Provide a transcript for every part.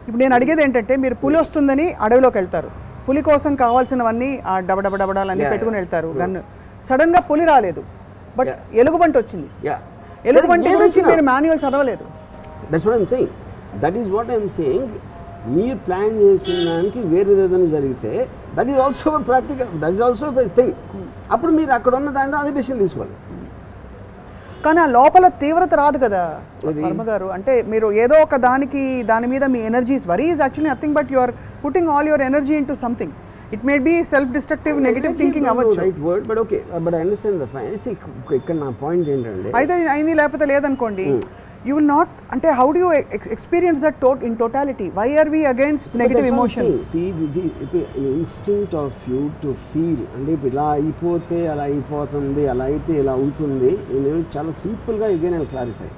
ఇప్పుడు నేను అడిగేది ఏంటంటే మీరు పులి వస్తుందని అడవిలోకి వెళ్తారు పులి కోసం కావాల్సినవన్నీ ఆ డబడబ డబడాలన్నీ Yeah, పెట్టుకుని yeah. వెళ్తారు గన్ సడన్ గా పులి రాలేదు బట్ Yeah. ఎలుగుబంటి వచ్చింది యా ఎలుగుబంటి గురించి మీరు మాన్యువల్ చదవలేదు that's what I'm saying that is what I'm saying మీరు ప్లాన్ చేసిన దానికి వేరే ఏదైనా జరిగితే that is also practical that is also thing అప్పుడు మీరు అక్కడ ఉన్న దాంట్లో అదే డెసిషన్ తీసుకోవాలి కానీ ఆ లోపల తీవ్రత రాదు కదా అది- వర్మ గారు అంటే మీరు ఏదో ఒక దానికి దాని మీద మీ energies worry is actually nothing but your putting all your energy into something it may be self destructive negative thinking అవ్వచ్చు right word but okay but I understand the fine ఇక్కడ నా పాయింట్ ఏంటంటే అయితే అయింది లేకపోతే లేదనుకోండి Hmm. You will not అంటే how do experience that tote in totality why are we against negative emotions instinct of you to feel అంటే ఇప్పుడు ఇలా అయిపోతే అలా అయిపోతుంది అలా అయితే ఇలా అవుతుంది నేను చాలా సింపుల్గా ఇదే నేను clarify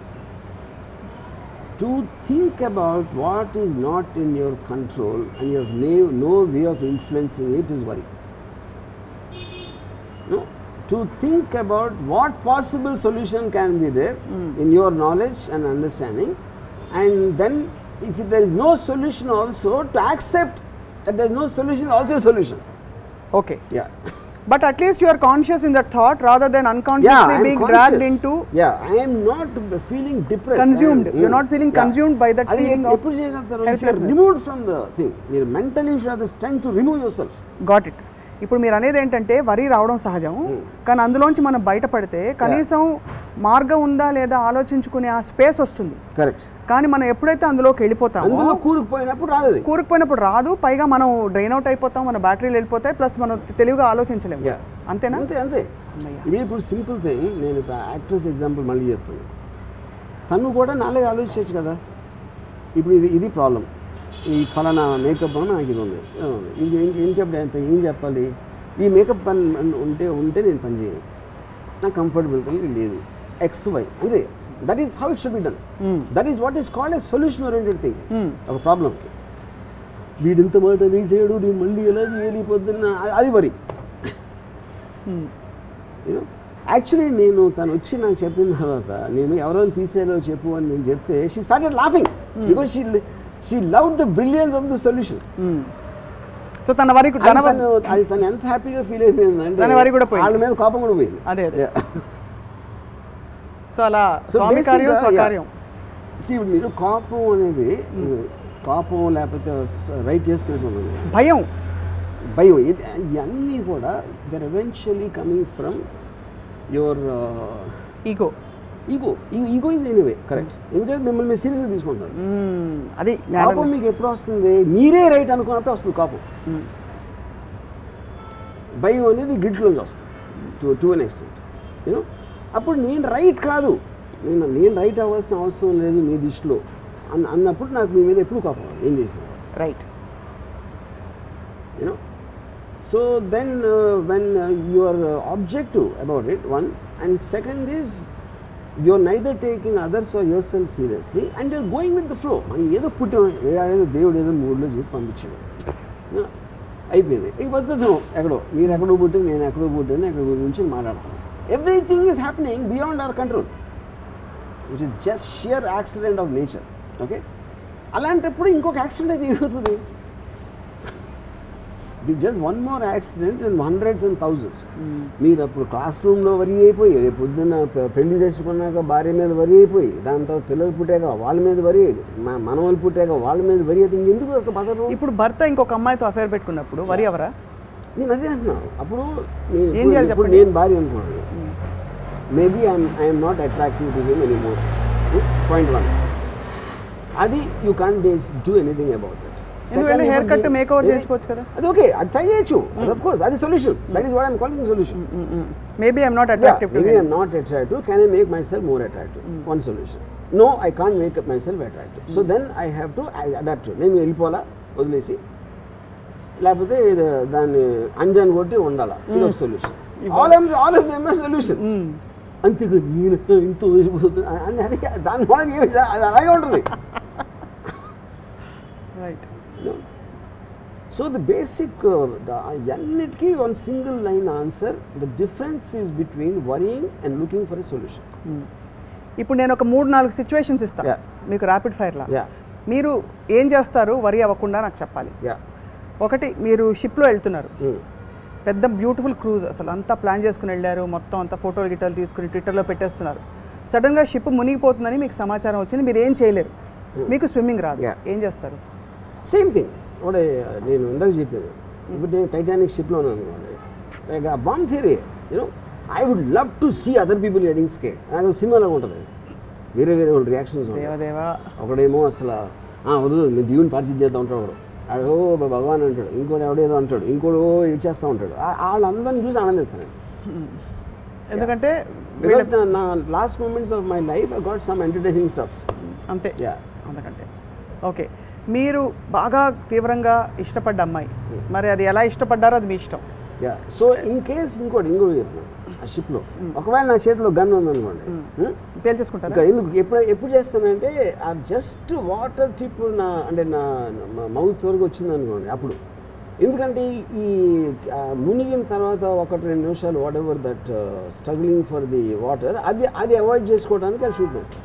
to think about what is not in your control and your నే no way of influencing it is worry no to think about what possible solution can be there Mm. in your knowledge and understanding and then if there is no solution also to accept that there is no solution is also a solution okay yeah but at least you are conscious in that thought rather than yeah unconsciously I am being dragged conscious. Into yeah i am not b- feeling depressed Consumed. I am- You're mm, not feeling yeah. consumed by that అది feeling of ఎప్పుడు చేయగలుగుతారు if you are helplessness. removed from the thing మీరు mentally you should have the strength to remove yourself got it ఇప్పుడు మీరు అనేది ఏంటంటే వరి రావడం సహజం Hmm. కానీ అందులోంచి మనం బయటపడితే కనీసం మార్గం ఉందా లేదా ఆలోచించుకునే ఆ స్పేస్ వస్తుంది కరెక్ట్ కానీ మనం ఎప్పుడైతే అందులోకి వెళ్ళిపోతామో అందులో కూరుకుపోయినప్పుడు రాదు అది కూరుకుపోయినప్పుడు రాదు పైగా మనం డ్రైన్ అవుట్ అయిపోతాం మన బ్యాటరీలు వెళ్ళిపోతాయి ప్లస్ మనం తెలివిగా ఆలోచించలేము Yeah. అంతేనా అంతే అంతే అమ్మయ్య. ఇది ఇప్పుడు సింపుల్ థింగ్ నేను ఇప్పుడు యాక్ట్రెస్ ఎగ్జాంపుల్ మళ్ళీ చెప్తాను తను కూడా నాలుగు ఆలోచించవచ్చు కదా ఇప్పుడు ఇది ఇది ప్రాబ్లం ఈ ఫలానా మేకప్ అని నాకు ఇది ఉంది ఇది ఉంది. ఇది ఏం ఏం చెప్పండి ఎంత ఏం చెప్పాలి ఈ మేకప్ పని అన్- ఉంటే ఉంటే నేను పని చేయను నాకు కంఫర్టబుల్ కలిగి లేదు ఎక్స్ వై అంతే that is how it should be done Hmm. That is what is called a solution oriented thing Hmm. ఒక ప్రాబ్లంకి వీడింత మాట వేసాడు నేను మళ్ళీ ఎలా చేయాలి పొద్దున్న అది- అది వరి Hmm. యూనో యాక్చువల్లీ నేను తను వచ్చి నాకు చెప్పిన తర్వాత నేను ఎవరైనా తీసేలో చెప్పు అని నేను చెప్తే she started laughing because she she love the brilliance of the solution Hmm. So తన వరకు తన వ- తను అది తను ఎంత హ్యాపీగా ఫీల్ అయిపోయింది అంటే తన వరి కూడా పోయింది. వాళ్ళ మీద కోపం కూడా పోయింది అదే అదే సో అలా So స్వామి basically, కార్యం yeah. స్వకార్యం See, ఇప్పుడు మీరు కోపం అనేది కోపం లేకపోతే రైట్ చేసుకునేసి ఉన్నది భయం భయం ఇది ఇవన్నీ కూడా they're eventually coming from your ego ego ego is anyway correct ఎందుకంటే మిమ్మల్ని మీరు సీరియస్గా తీసుకుంటారు అది కోపం మీకు ఎప్పుడు వస్తుంది మీరే రైట్ అనుకున్నప్పుడు వస్తుంది కోపం Hmm. భయం అనేది గిడ్లోంచి వస్తుంది to to an extent you know అప్పుడు నేను రైట్ కాదు నేను నేను రైట్ అవ్వాల్సిన అవసరం లేదు మీ దృష్టిలో అన్న అన్నప్పుడు నాకు మీ మీద ఎప్పుడు కోపం రాదు. ఏం చేసిన right you know so then when you are objective about it one and second is you are neither taking others or yourself seriously and you're going with the flow మనం ఏదో పుట్టాం ఏదో దేవుడు ఏదో మూడ్లో చేసి పంపించాడు No, అయిపోయింది ఇక పద్ధతి ఎక్కడో మీరు ఎక్కడో పుట్టి నేను ఎక్కడో పుట్టాను ఎక్కడ గురించి మాట్లాడతాను everything is happening beyond our control which is just sheer accident of nature okay అలాంటప్పుడు ఇంకొక యాక్సిడెంట్ అయితే ఏమవుతుంది the just one more accident and hundreds and thousands మీరు అప్పుడు క్లాస్ రూమ్లో వరి అయిపోయి రేపు పొద్దున్న పె- పెళ్లి చేసుకున్నాక భార్య మీద వరి అయిపోయి దాని తర్వాత పిల్లలు పుట్టాక వాళ్ళ మీద వరి మా మనవలు పుట్టాక వాళ్ళ మీద వరి అయితే ఇంకెందుకు అసలు పదరు ఇప్పుడు భర్త ఇంకొక అమ్మాయితో అఫేర్ పెట్టుకున్నప్పుడు వరి ఎవరా నేను అదే అంటున్నాను అప్పుడు నేను ఏం ఇప్పుడు- చేయాలి ఇప్పుడు చెప్పండి? నేను భార్య అనుకున్నాను maybe I'm I'm not attractive to him any more point one అది you can do anything about that నువ్వు వెళ్ళి హెయిర్ కట్ మేక్ ఓవర్ చేయించుకోవచ్చు కదా అది ఓకే అది ట్రై చేయొచ్చు అఫ్ కోర్స్ అది solution that is what I'm calling solution maybe I'm not Yeah, attractive to maybe I'm not attractive. Can I make myself more attractive? One solution. No, I can't make up myself attractive. So then I have to I adapt to. నేను వెళ్ళిపోవాలా వదిలేసి లేకపోతే ఇది దాన్ని అంజన్ కొట్టి ఉండాలా ఇది ఒక solution all all of them solution అంతేగా నేను ఇంత వదిలిపోతున్నా అని అరే దాని వల్ల ఏమి జా- అది అలాగే ఉంటుంది రైట్ సో ద బేసిక్ అన్నిటికీ one single line answer the difference is between worrying and looking for a solution ఇప్పుడు నేను ఒక మూడు నాలుగు సిచ్యువేషన్స్ ఇస్తాను Yeah. మీకు ర్యాపిడ్ ఫైర్ లా యా మీరు ఏం చేస్తారు వరి అవ్వకుండా నాకు చెప్పాలి యా ఒకటి మీరు షిప్లో వెళ్తున్నారు పెద్ద బ్యూటిఫుల్ క్రూజ్ అసలు అంతా ప్లాన్ చేసుకుని వెళ్ళారు మొత్తం అంతా ఫోటోలు గిట్టలు తీసుకుని ట్విట్టర్లో పెట్టేస్తున్నారు సడన్గా షిప్ మునిగిపోతుందని మీకు సమాచారం వచ్చింది మీరు ఏం చేయలేరు మీకు స్విమ్మింగ్ రాదు Yeah. ఏం చేస్తారు సేమ్ థింగ్ ఒకటే నేను ఇందాక చెప్పేది ఇప్పుడు నేను టైటానిక్ షిప్లో ఉన్నాను అనుకోండి like a bomb theory you know I would love to see other people getting scared నాకు సినిమాలో ఉంటుంది వేరే వేరే వాళ్ళ రియాక్షన్స్ ఉంటాయి దేవదేవా ఒకడేమో అసలు "ఆ, వద్దు మేము దేవుని పరిచయం చేద్దాం ఉంటాడు ఒకడు ఆడు ఓ భగవాన్ అంటాడు ఇంకోటి ఎవడేదో అంటాడు ఇంకోటి ఓ ఇది చేస్తూ ఉంటాడు ఆ- వాళ్ళందరిని చూసి ఆనందిస్తాను ఎందుకంటే బికాస్ నా last moments of my life I got some entertaining stuff అంతే యా అంతకంటే ఓకే మీరు బాగా తీవ్రంగా ఇష్టపడ్డ అమ్మాయి మరి అది ఎలా ఇష్టపడ్డారో అది మీ ఇష్టం యా సో ఇన్ కేస్ ఇంకోటి ఇంకోటి చెప్తున్నాను ఆ షిప్లో ఒకవేళ నా చేతిలో గన్ ఉందనుకోండి hmm? తేల్చేసుకుంటారా ఇంకా ఎందుకు ఎప్పుడు ఎప్పుడు చేస్తానంటే ఆ జస్ట్ వాటర్ టిప్ నా అంటే నా మౌత్ వరకు వచ్చింది అనుకోండి అప్పుడు ఎందుకంటే ఈ ఆ, మునిగిన తర్వాత ఒకటి రెండు నిమిషాలు whatever that struggling for the water అది అది అవాయిడ్ చేసుకోవడానికి అది షూట్ మై సెల్ఫ్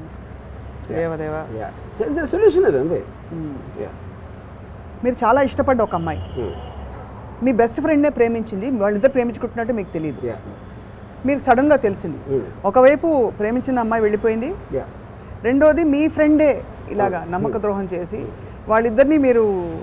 దేవదేవా యా సొల్యూషన్ అది అంతే మ్మ్. యా మీరు చాలా ఇష్టపడ్డ ఒక అమ్మాయి మీ బెస్ట్ ఫ్రెండ్నే ప్రేమించింది వాళ్ళిద్దరు ప్రేమించుకుంటున్నట్టు మీకు తెలియదు యా మీరు సడన్గా తెలిసింది ఒకవైపు ప్రేమించిన అమ్మాయి వెళ్ళిపోయింది యా రెండోది మీ ఫ్రెండే ఇలాగా నమ్మక ద్రోహం చేసి వాళ్ళిద్దరిని మీరు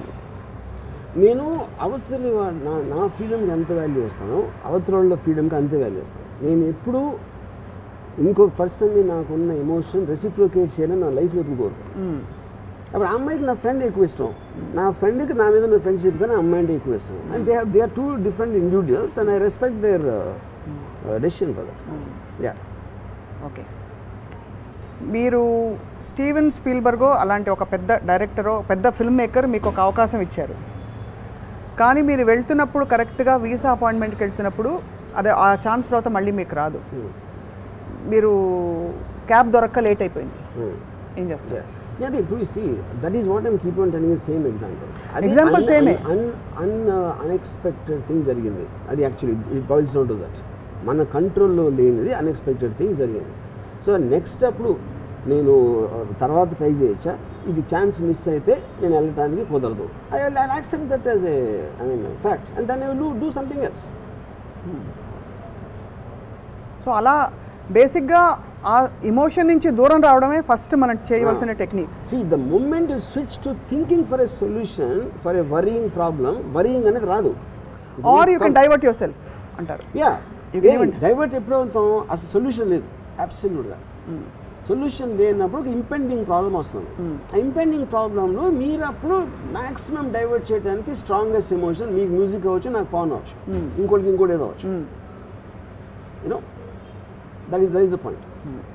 నేను అవతలి వా- నా నా ఫ్రీడమ్కి ఎంత వాల్యూ ఇస్తానో అవతల వాళ్ళ ఫ్రీడమ్కి అంతే వాల్యూ ఇస్తాను నేను ఎప్పుడూ ఇంకొక పర్సన్ని నాకున్న ఎమోషన్ రెసిప్రోకేట్ చేయాలని నా లైఫ్లో ఎప్పుడు కోరుకు మ్మ్. అప్పుడు ఆ అమ్మాయికి నా ఫ్రెండ్ ఎక్కువ ఇష్టం నా ఫ్రెండ్కి నా మీద ఉన్న ఫ్రెండ్షిప్ కానీ ఆ అమ్మాయి అంటే ఎక్కువ ఇష్టం and they they are two different individuals and I respect their decision for that hmm. Yeah okay మీరు స్టీవెన్ స్పీల్బర్గో అలాంటి ఒక పెద్ద డైరెక్టరో పెద్ద ఫిల్మ్ మేకర్ మీకు ఒక అవకాశం ఇచ్చారు కానీ మీరు వెళ్తున్నప్పుడు కరెక్ట్గా వీసా అపాయింట్మెంట్కి వెళ్తున్నప్పుడు అదే ఆ ఛాన్స్ తర్వాత మళ్ళీ మీకు రాదు మీరు క్యాబ్ దొరక్క లేట్ అయిపోయింది ఏం చేస్తారు అదే ఇప్పుడు see that is what I'm keep on telling same example Example same a. Un un unexpected thing జరిగింది అది actually it boils down to that మన కంట్రోల్లో లేనిది అన్ఎక్స్పెక్టెడ్ థింగ్ జరిగింది సో నెక్స్ట్ అప్పుడు నేను uh, తర్వాత ట్రై చేయొచ్చా ఇది ఛాన్స్ మిస్ అయితే నేను వెళ్ళటానికి కుదరదు I I accept that as a I mean fact and then I will do something else so అలా బేసిక్గా ఆ ఇమోషన్ నుంచి దూరం రావడమే ఫస్ట్ మనం చేయవలసిన technique See, the moment you switch to thinking for a solution for a worrying problem, worrying అనేది రాదు or you can divert yourself అంటారు yeah You can even- divert ఎప్పుడు అవుతాం అసలు సొల్యూషన్ లేదు అబ్సల్యూట్గా సొల్యూషన్ లేనప్పుడు ఒక ఇంపెండింగ్ ప్రాబ్లం వస్తుంది Mm. ఆ ఇంపెండింగ్ ప్రాబ్లంలో మీరు అప్పుడు మాక్సిమం డైవర్ట్ చేయడానికి స్ట్రాంగెస్ట్ ఎమోషన్ మీకు మ్యూజిక్ అవ్వచ్చు నాకు పవన్ అవ్వచ్చు Mm. ఇంకోటికి ఇంకోటి ఏదో అవ్వచ్చు you know that is that is the point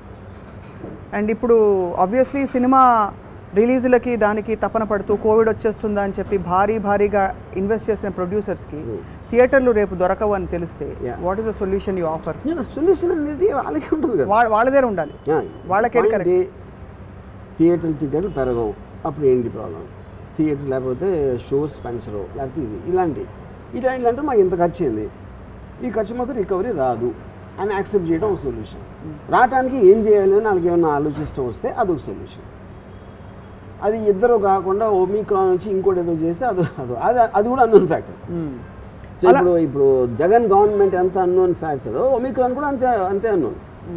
and ఇప్పుడు ఆబ్వియస్లీ సినిమా రిలీజులకి దానికి తపన పడుతూ కోవిడ్ వచ్చేస్తుందా అని చెప్పి భారీ భారీగా ఇన్వెస్ట్ చేసిన ప్రొడ్యూసర్స్కి Mm. థియేటర్లు రేపు దొరకవు అని తెలిస్తే Yeah. What is the solution you offer నేను సొల్యూషన్ అనేది వాళ్ళకి ఉంటుంది కదా వాళ్ళ దగ్గర ఉండాలి వాళ్ళకే correct. థియేటర్ టికెట్లు పెరగవు అప్పుడు ఏంటి ప్రాబ్లం థియేటర్ లేకపోతే షోస్ పెంచరు లేకపోతే ఇది ఇలాంటి ఇలా ఇలాంటి మాకు ఇంత ఖర్చు అయింది ఈ ఖర్చు మాకు రికవరీ రాదు అని యాక్సెప్ట్ చేయడం ఒక సొల్యూషన్ రావడానికి ఏం చేయాలి అని వాళ్ళకి ఏమన్నా ఆలోచిస్తూ వస్తే అదొక సొల్యూషన్ అది ఇద్దరు కాకుండా ఒమిక్రాన్ నుంచి ఇంకోటి ఏదో చేస్తే అది అది అది అది కూడా అన్నోన్ ఫ్యాక్టర్ సో అలా- ఇప్పుడు ఇప్పుడు జగన్ గవర్నమెంట్ ఎంత అన్నోన్ ఫ్యాక్టర్ ఒమిక్రాన్ కూడా అంతే అంతే అన్నోన్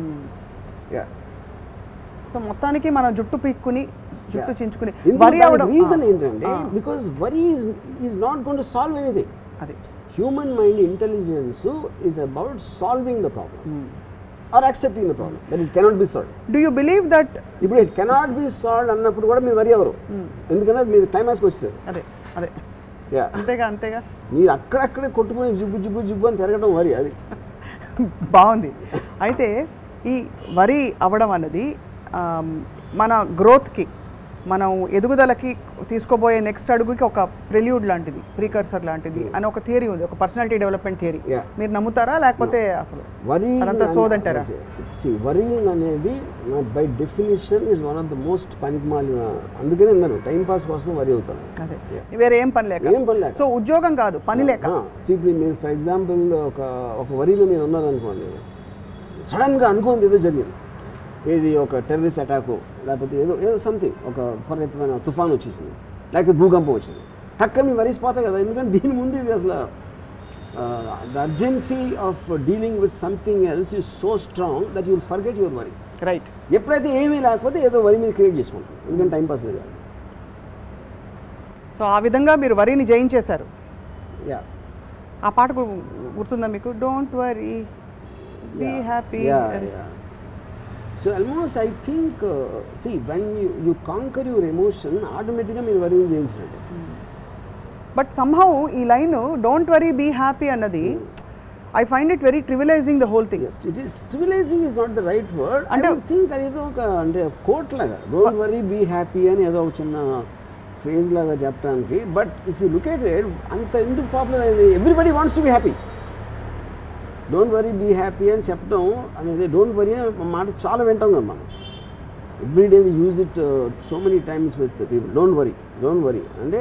యా సో మొత్తానికి మనం జుట్టు పీక్కుని జుట్టు Yeah. చించుకుని వరి అవడం రీజన్ ఆ, ఏంటంటే ఆ, because worry is is not gonna solve anything అది human mind intelligence is about solving the problem or accepting the problem that it cannot be solve do you believe that ఇప్పుడు it cannot be solve అన్నప్పుడు కూడా మీరు వరి ఎవరు ఎందుకంటే అది మీరు క్లైమాక్స్కి వచ్చేసారు అదే అదే యా అంతేగా అంతేగా మీరు అక్కడక్కడే కొట్టుకుని జుబ్బు జుబ్బు జుబ్బు అని తిరగడం వరి అది బాగుంది అయితే ఈ వరి అవ్వడం అన్నది ఆమ్, మన గ్రోత్కి మనం ఎదుగుదలకి తీసుకోబోయే నెక్స్ట్ అడుగుకి ఒక ప్రిల్యూడ్ లాంటిది ప్రీకర్సర్ లాంటిది అని ఒక థియరీ ఉంది ఒక పర్సనాలిటీ డెవలప్మెంట్ థియరీ Yeah. మీరు నమ్ముతారా లేకపోతే అసలు వరీయింగ్ అదంతా సోదంటారా? వరీయింగ్ అనేది by definition is one of the most పనికిమాలిన అందుకనే నేను టైం పాస్ కోసం వరి అవుతాను అదే Yeah. వేరే ఏం పని లేక ఏం పని లేక సో ఉద్యోగం కాదు పని లేక See, ఇప్పుడు మీరు ఫర్ ఎగ్జాంపుల్ ఒక ఒక వరిలో మీరు ఉన్నారనుకోండి సడన్గా అనుకోండి ఏదో జరిగింది ఏది ఒక టెర్రరిస్ట్ అటాక్ లేకపోతే ఏదో ఏదో సంథింగ్ ఒక విపరీతమైన తుఫాన్ వచ్చేసింది లేకపోతే భూకంపం వచ్చింది టక్కని మీ వరిసిపోతాయి కదా ఎందుకంటే దీని ముందు ఇది అసలు the urgency of dealing with something else is so strong that you'll forget your worry right ఎప్పుడైతే ఏమీ లేకపోతే ఏదో వరి మీరు క్రియేట్ చేసుకుంటాం ఎందుకంటే టైం పాస్ లేదు సో ఆ విధంగా మీరు వరిని జయించేశారు యా ఆ పాట గు- గుర్తుందా మీకు don't worry be happy Yeah, yeah. So almost I think, uh, see, when you, you conquer your emotion, automatically మీరు వరి చేయించినట్టు బట్ సంహౌ ఈ line don't worry be happy అన్నది I find it very trivialising the whole thing yes it is trivialising is not the right word అంటే- అంటే think అది ఏదో ఒక అంటే కోట్ లాగా డోంట్ వరీ బీ హ్యాపీ అని ఏదో ఒక చిన్న ఫ్రేజ్ లాగా చెప్పడానికి but if you look at it అంత ఎందుకు పాపులర్ అయింది everybody wants to be happy don't worry be happy అని చెప్పడం అనేది డోంట్ వరీ అనే మాట చాలా వింటాం కదా మనం every day we use it so many times with people don't worry don't worry అంటే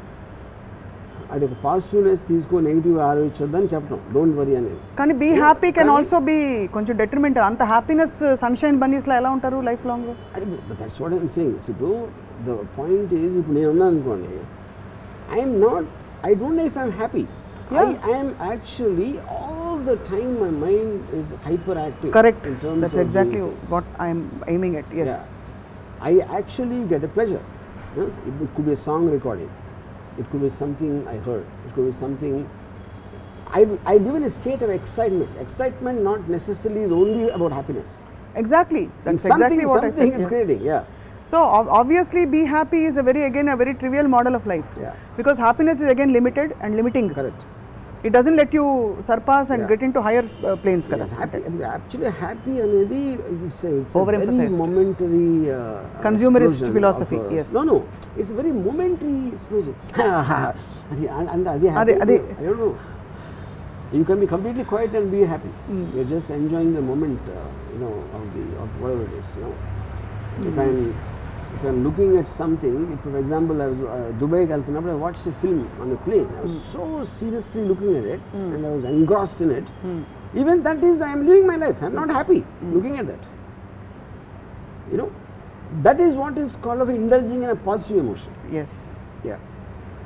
అది ఒక పాజిటివ్నెస్ తీసుకో నెగిటివ్ ఆలోచించొద్దని చెప్పడం డోంట్ వరీ అనేది కానీ be happy can also be కొంచెం డెట్రిమెంట్ అంత హ్యాపీనెస్ సన్షైన్ బన్నీస్లో ఎలా ఉంటారు లైఫ్ లాంగ్ అది దట్స్ వాట్ ఐమ్ సేయింగ్ ఇప్పుడు ద పాయింట్ ఈజ్ ఇప్పుడు నేను ఉన్నాను అనుకోండి I'm not I don't know if I'm happy Yeah. I'm actually all the time my mind is hyper active correct in terms that's exactly what I'm aiming at yes I actually get a pleasure. Yes? It, it could be a song recording. It could be something I heard. It could be something. I, I live in a state of excitement. Excitement not necessarily is only about happiness. Exactly that's something, exactly what I something it's said creating. Yeah. So obviously be happy is a very again a very trivial model of life Yeah. Because happiness is again limited and limiting Correct. It doesn't let you surpass and Yeah. Get into higher planes కదా Yes, happy, actually, happy అనేది it's a, it's a very Overemphasized. momentary uh, Consumerist explosion philosophy, of, uh, yes. No, no, it's very momentary explosion. అది and అది అదే- happy. అదే. I don't know. You can be completely quiet and be happy. Mm. You're just enjoying the moment, uh, you know, of the of whatever it is. You know, if I'm if I'm looking at something, if for example I was uh, Dubai వెళ్తున్నప్పుడు I watched a film on a plane. I was so seriously looking at it, Mm. and I was engrossed in it. Even that is, I am living my life. I am not happy looking at that. You know, that is what is called of indulging in a positive emotion. Yes Yeah.